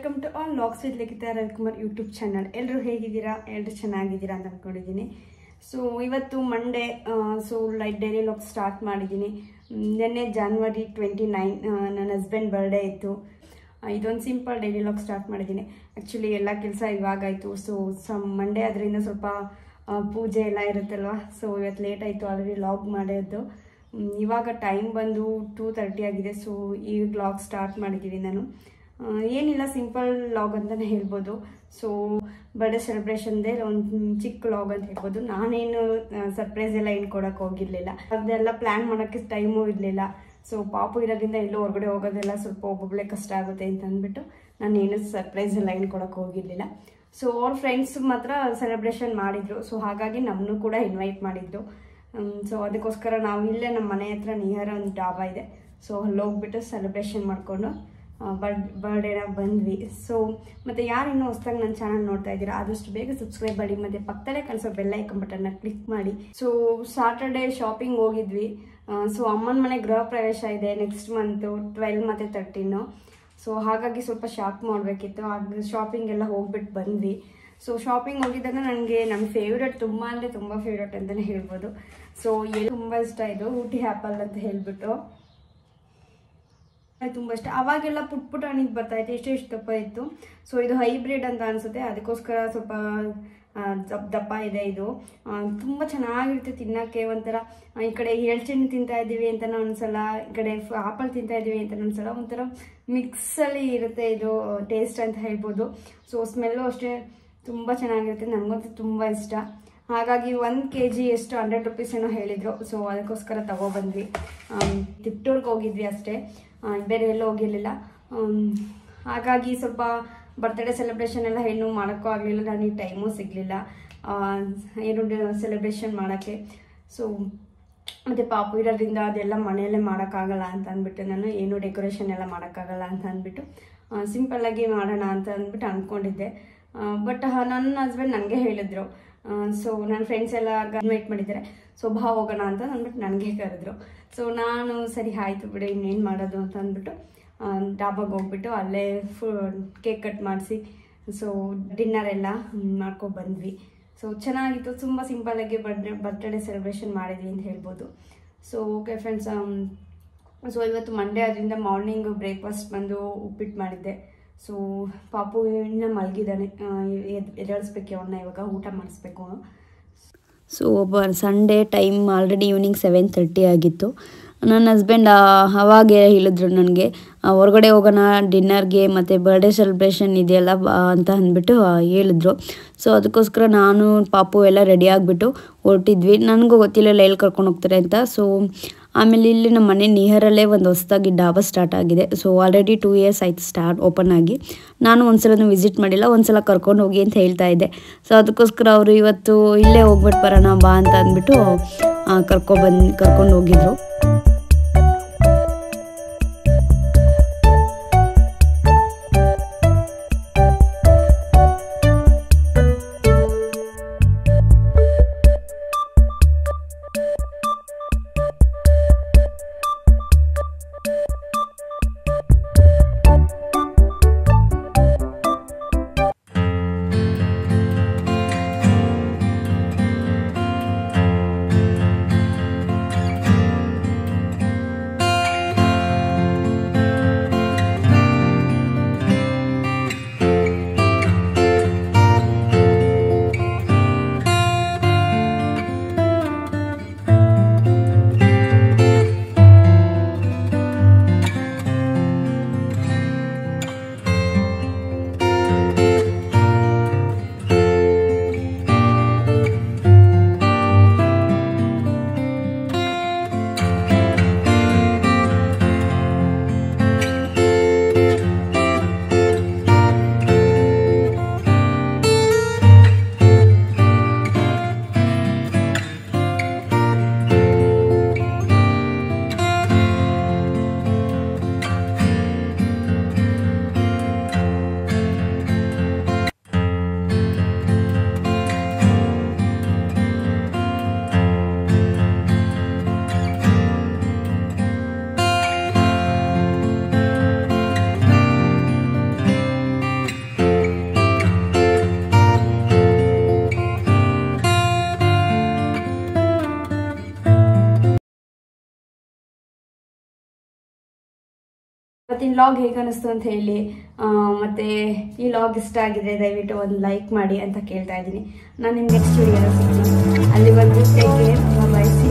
welcome to all logs with Likhita Ravikumar YouTube channel ಎಲ್ಲರೂ ಹೇಗಿದ್ದೀರಾ ಎಲ್ಲರೂ ಚೆನ್ನಾಗಿದ್ದೀರಾ ಅಂತ ಅಂದ್ಕೊಂಡಿದ್ದೀನಿ ಸೊ ಇವತ್ತು Monday so light daily log start ಮಾಡಿದ್ದೀನಿ ಮ್, ನಿನ್ನೆ ಜಾನ್ವರಿ ಟ್ವೆಂಟಿ ನೈನ್ ನನ್ನ ಹಸ್ಬೆಂಡ್ ಬರ್ಡೇ ಇತ್ತು ಆ, ಇದೊಂದು ಸಿಂಪಲ್ ಡೈಲಿ ಲಾಗ್ ಸ್ಟಾರ್ಟ್ ಮಾಡಿದ್ದೀನಿ ಆ್ಯಕ್ಚುಲಿ ಎಲ್ಲ ಕೆಲಸ ಇವಾಗಾಯಿತು ಸೊ ಸಮ್ ಮಂಡೇ ಅದರಿಂದ ಸ್ವಲ್ಪ ಆ, ಪೂಜೆ ಎಲ್ಲ ಇರುತ್ತಲ್ವ ಸೊ ಇವತ್ತು ಲೇಟ್ ಆಯಿತು ಆಲ್ರೆಡಿ ಲಾಗ್ ಮಾಡಿದ್ದು ಮ್, ಇವಾಗ ಟೈಮ್ ಬಂದು ಟೂ ತರ್ಟಿ ಆಗಿದೆ ಸೊ ಈಗ ಲಾಗ್ ಸ್ಟಾರ್ಟ್ ಮಾಡಿದ್ದೀನಿ ನಾನು ಆ, ಏನಿಲ್ಲ ಸಿಂಪಲ್ ಲಾಗ್ ಅಂತಲೇ ಹೇಳ್ಬೋದು ಸೊ ಬರ್ಡೇ ಸೆಲೆಬ್ರೇಷನ್ದೇ ಒಂದು ಚಿಕ್ಕ ಲಾಗ್ ಅಂತ ಹೇಳ್ಬೋದು ನಾನೇನು ಸರ್ಪ್ರೈಸ್ ಎಲ್ಲ ಏನು ಕೊಡೋಕೆ ಹೋಗಿರಲಿಲ್ಲ ಅದೆಲ್ಲ ಪ್ಲ್ಯಾನ್ ಮಾಡೋಕ್ಕೆ ಟೈಮು ಇರಲಿಲ್ಲ ಸೊ ಪಾಪು ಇರೋದ್ರಿಂದ ಎಲ್ಲೂ ಹೊರಗಡೆ ಹೋಗೋದೆಲ್ಲ ಸ್ವಲ್ಪ ಒಬ್ಬೊಬ್ಬಳೆ ಕಷ್ಟ ಆಗುತ್ತೆ ಅಂತ ಅಂದ್ಬಿಟ್ಟು ನಾನು ಏನು ಸರ್ಪ್ರೈಸ್ ಎಲ್ಲ ಏನು ಕೊಡೋಕೆ ಹೋಗಿರಲಿಲ್ಲ ಸೊ ಅವ್ರ ಫ್ರೆಂಡ್ಸ್ ಮಾತ್ರ ಸೆಲೆಬ್ರೇಷನ್ ಮಾಡಿದ್ರು ಸೊ ಹಾಗಾಗಿ ನಮ್ಮನ್ನು ಕೂಡ ಇನ್ವೈಟ್ ಮಾಡಿದ್ರು ಸೊ ಅದಕ್ಕೋಸ್ಕರ ನಾವು ಇಲ್ಲೇ ನಮ್ಮ ಮನೆ ಹತ್ರ ನಿಯರ್ ಒಂದು ಡಾಬಾ ಇದೆ ಸೊ ಅಲ್ಲಿ ಹೋಗ್ಬಿಟ್ಟು ಸೆಲೆಬ್ರೇಷನ್ ಮಾಡಿಕೊಂಡು ಬರ್ಡ್ ಬರ್ಡೇನ ಬಂದ್ವಿ ಸೊ ಮತ್ತು ಯಾರು ಇನ್ನೂ ಹೊಸ್ದಾಗಿ ನನ್ನ ಚಾನಲ್ ನೋಡ್ತಾ ಇದ್ದೀರಾ ಆದಷ್ಟು ಬೇಗ ಸಬ್ಸ್ಕ್ರೈಬ್ ಮಾಡಿ ಮತ್ತು ಪಕ್ಕದಲ್ಲೇ ಕಳಿಸೋ ಬೆಲ್ ಐಕನ್ ಬಟನ್ನ ಕ್ಲಿಕ್ ಮಾಡಿ ಸೊ ಸಾಟರ್ಡೇ ಶಾಪಿಂಗ್ ಹೋಗಿದ್ವಿ ಸೊ ಅಮ್ಮನ ಮನೆ ಗೃಹ ಪ್ರವೇಶ ಇದೆ ನೆಕ್ಸ್ಟ್ ಮಂತು ಟ್ವೆಲ್ ಮತ್ತು ತರ್ಟೀನು ಸೊ ಹಾಗಾಗಿ ಸ್ವಲ್ಪ ಶಾಪ್ ಮಾಡಬೇಕಿತ್ತು ಆಗ ಶಾಪಿಂಗ್ ಎಲ್ಲ ಹೋಗ್ಬಿಟ್ಟು ಬಂದ್ವಿ ಸೊ ಶಾಪಿಂಗ್ ಹೋಗಿದ್ದಾಗ ನನಗೆ ನನ್ನ ಫೇವ್ರೆಟ್ ತುಂಬ ಅಂದರೆ ತುಂಬ ಫೇವ್ರೆಟ್ ಅಂತಲೇ ಹೇಳ್ಬೋದು ಸೊ ಎಲ್ಲಿ ತುಂಬ ಇಷ್ಟ ಇದು ಊಟಿ ಆ್ಯಪಲ್ ಅಂತ ಹೇಳ್ಬಿಟ್ಟು ತುಂಬ ಇಷ್ಟ ಅವಾಗೆಲ್ಲ ಪುಟ್ ಪುಟ್ ಹಣ್ಣಿಗೆ ಬರ್ತಾಯಿತ್ತು ಎಷ್ಟು ಎಷ್ಟು ದಪ್ಪ ಇತ್ತು ಸೊ ಇದು ಹೈಬ್ರಿಡ್ ಅಂತ ಅನಿಸುತ್ತೆ ಅದಕ್ಕೋಸ್ಕರ ಸ್ವಲ್ಪ ಆ, ದಪ್- ದಪ್ಪ ಇದೆ ಇದು ಆ, ತುಂಬ ಚೆನ್ನಾಗಿರುತ್ತೆ ತಿನ್ನೋಕ್ಕೆ ಒಂಥರ ಆ, ಈ ಕಡೆ ಎಳ್ಚೆಣ್ಣೆ ತಿಂತಾ ಇದ್ದೀವಿ ಅಂತ ಒಂದ್ಸಲ ಈ ಕಡೆ ಆಪಲ್ ತಿಂತಾ ಇದ್ದೀವಿ ಅಂತ ಒಂದ್ಸಲ ಒಂಥರ ಮಿಕ್ಸಲ್ಲಿ ಇರುತ್ತೆ ಇದು ಟೇಸ್ಟ್ ಅಂತ ಹೇಳ್ಬೋದು ಸೊ ಸ್ಮೆಲ್ಲು ಅಷ್ಟೇ ತುಂಬ ಚೆನ್ನಾಗಿರುತ್ತೆ ನನಗಂತೂ ತುಂಬ ಇಷ್ಟ ಹಾಗಾಗಿ ಒಂದು ಕೆ ಜಿ ಎಷ್ಟು ಹಂಡ್ರೆಡ್ ರುಪೀಸ್ ಏನೋ ಹೇಳಿದರು ಸೊ ಅದಕ್ಕೋಸ್ಕರ ತಗೊಬಂದ್ವಿ ತಿಪ್ಟೂರ್ಗೆ ಹೋಗಿದ್ವಿ ಅಷ್ಟೇ ಆ, ಬೇರೆ ಎಲ್ಲೂ ಹೋಗಿರಲಿಲ್ಲ ಹಾಗಾಗಿ ಸ್ವಲ್ಪ ಬರ್ತ್ಡೇ ಸೆಲೆಬ್ರೇಷನ್ ಎಲ್ಲ ಏನು ಮಾಡೋಕ್ಕೂ ಆಗಲಿಲ್ಲ ನನಗೆ ಟೈಮೂ ಸಿಗಲಿಲ್ಲ ಏನು ಸೆಲೆಬ್ರೇಷನ್ ಮಾಡೋಕ್ಕೆ ಸೊ ಮತ್ತು ಪಾಪು ಇರೋದ್ರಿಂದ ಅದೆಲ್ಲ ಮನೆಯಲ್ಲೇ ಮಾಡೋಕ್ಕಾಗಲ್ಲ ಅಂತ ಅಂದ್ಬಿಟ್ಟು ನಾನು ಏನು ಡೆಕೋರೇಷನ್ ಎಲ್ಲ ಮಾಡೋಕ್ಕಾಗಲ್ಲ ಅಂತ ಅಂದ್ಬಿಟ್ಟು ಸಿಂಪಲ್ಲಾಗಿ ಮಾಡೋಣ ಅಂತ ಅಂದ್ಬಿಟ್ಟು ಅಂದ್ಕೊಂಡಿದ್ದೆ ಬಟ್ ನನ್ನ ಹಸ್ಬೆಂಡ್ ನನಗೆ ಹೇಳಿದ್ರು ಸೊ ನನ್ನ ಫ್ರೆಂಡ್ಸ್ ಎಲ್ಲ ಇನ್ವೈಟ್ ಮಾಡಿದ್ದಾರೆ ಸೊ ಬಾ ಹೋಗೋಣ ಅಂತ ಅಂದ್ಬಿಟ್ಟು ನನಗೆ ಕರೆದ್ರು ಸೊ ನಾನು ಸರಿ ಆಯಿತು ಬಿಡಿ ಇನ್ನೇನು ಮಾಡೋದು ಅಂತ ಅಂದ್ಬಿಟ್ಟು ಡಾಬಾಗೆ ಹೋಗ್ಬಿಟ್ಟು ಅಲ್ಲೇ ಫು ಕೇಕ್ ಕಟ್ ಮಾಡಿಸಿ ಸೊ ಡಿನ್ನರ್ ಎಲ್ಲ ಮಾಡ್ಕೊಂಡು ಬಂದ್ವಿ ಸೊ ಚೆನ್ನಾಗಿತ್ತು ತುಂಬ ಸಿಂಪಲ್ಲಾಗಿ ಬರ್ಡೇ ಬರ್ತ್ಡೇ ಸೆಲೆಬ್ರೇಷನ್ ಮಾಡಿದ್ವಿ ಅಂತ ಹೇಳ್ಬೋದು ಸೊ ಓಕೆ ಫ್ರೆಂಡ್ಸ್ ಸೊ ಇವತ್ತು ಮಂಡೇ ಅದರಿಂದ ಮಾರ್ನಿಂಗ್ ಬ್ರೇಕ್ಫಾಸ್ಟ್ ಬಂದು ಉಪ್ಪಿಟ್ಟು ಮಾಡಿದ್ದೆ ಸೊ ಪಾಪು ಇನ್ನೂ ಮಲಗಿದ್ದಾನೆ ಎದ್ದೇಳಿಸ್ಬೇಕು ಅವನ್ನ ಇವಾಗ ಊಟ ಮಾಡಿಸ್ಬೇಕು ಅವನು ಸೊ ಒಬ್ಬ Sunday time already evening seven thirty ಆಗಿತ್ತು ನನ್ನ ಹಸ್ಬೆಂಡ್ ಅವಾಗೆ ಹೇಳಿದ್ರು ನನಗೆ ಹೊರಗಡೆ ಹೋಗೋಣ ಡಿನ್ನರ್ಗೆ ಮತ್ತು ಬರ್ಡೇ ಸೆಲೆಬ್ರೇಷನ್ ಇದೆಯಲ್ಲ ಬಾ ಅಂತ ಅಂದ್ಬಿಟ್ಟು ಆ, ಹೇಳಿದ್ರು ಸೊ ಅದಕ್ಕೋಸ್ಕರ ನಾನು ಪಾಪು ಎಲ್ಲ ರೆಡಿ ಆಗಿಬಿಟ್ಟು ಹೊರಟಿದ್ವಿ ನನಗೂ ಗೊತ್ತಿಲ್ಲ ಎಲ್ಲಿ ಕರ್ಕೊಂಡು ಹೋಗ್ತಾರೆ ಅಂತ ಸೊ ಆಮೇಲೆ ಇಲ್ಲಿ ನಮ್ಮ ಮನೆ ನಿಯರಲ್ಲೇ ಒಂದು ಹೊಸದಾಗಿ ಡಾಬಾ ಸ್ಟಾರ್ಟ್ ಆಗಿದೆ ಸೊ ಆಲ್ರೆಡಿ ಟೂ ಇಯರ್ಸ್ ಆಯ್ತು ಸ್ಟಾರ್ಟ್ ಓಪನ್ ಆಗಿ ನಾನು ಒಂದ್ಸಲನೂ ವಿಸಿಟ್ ಮಾಡಿಲ್ಲ ಒಂದ್ಸಲ ಕರ್ಕೊಂಡು ಹೋಗಿ ಅಂತ ಹೇಳ್ತಾ ಇದ್ದೆ ಸೊ ಅದಕ್ಕೋಸ್ಕರ ಅವರು ಇವತ್ತು ಇಲ್ಲೇ ಹೋಗ್ಬಿಟ್ಟು ಬರೋಣ ಬಾ ಅಂತ ಅಂದ್ಬಿಟ್ಟು ಕರ್ಕೊಬಂದು ಕರ್ಕೊಂಡು ಹೋಗಿದ್ರು ಇವತ್ತಿನ ಲಾಗ್ ಹೇಗೆ ಅನಿಸ್ತು ಅಂತ ಹೇಳಿ ಆ, ಮತ್ತೆ ಈ ಲಾಗ್ ಇಷ್ಟ ಆಗಿದೆ ದಯವಿಟ್ಟು ಒಂದು ಲೈಕ್ ಮಾಡಿ ಅಂತ ಕೇಳ್ತಾ ಇದ್ದೀನಿ ನಾನು ನಿಮ್ಗೆ ನೆಕ್ಸ್ಟ್ ವಿಡಿಯೋ ಸಿಗ್ತೀನಿ ಅಲ್ಲಿ ಬಂದು ಟೇಕ್ ಕೇರ್ ಬೈ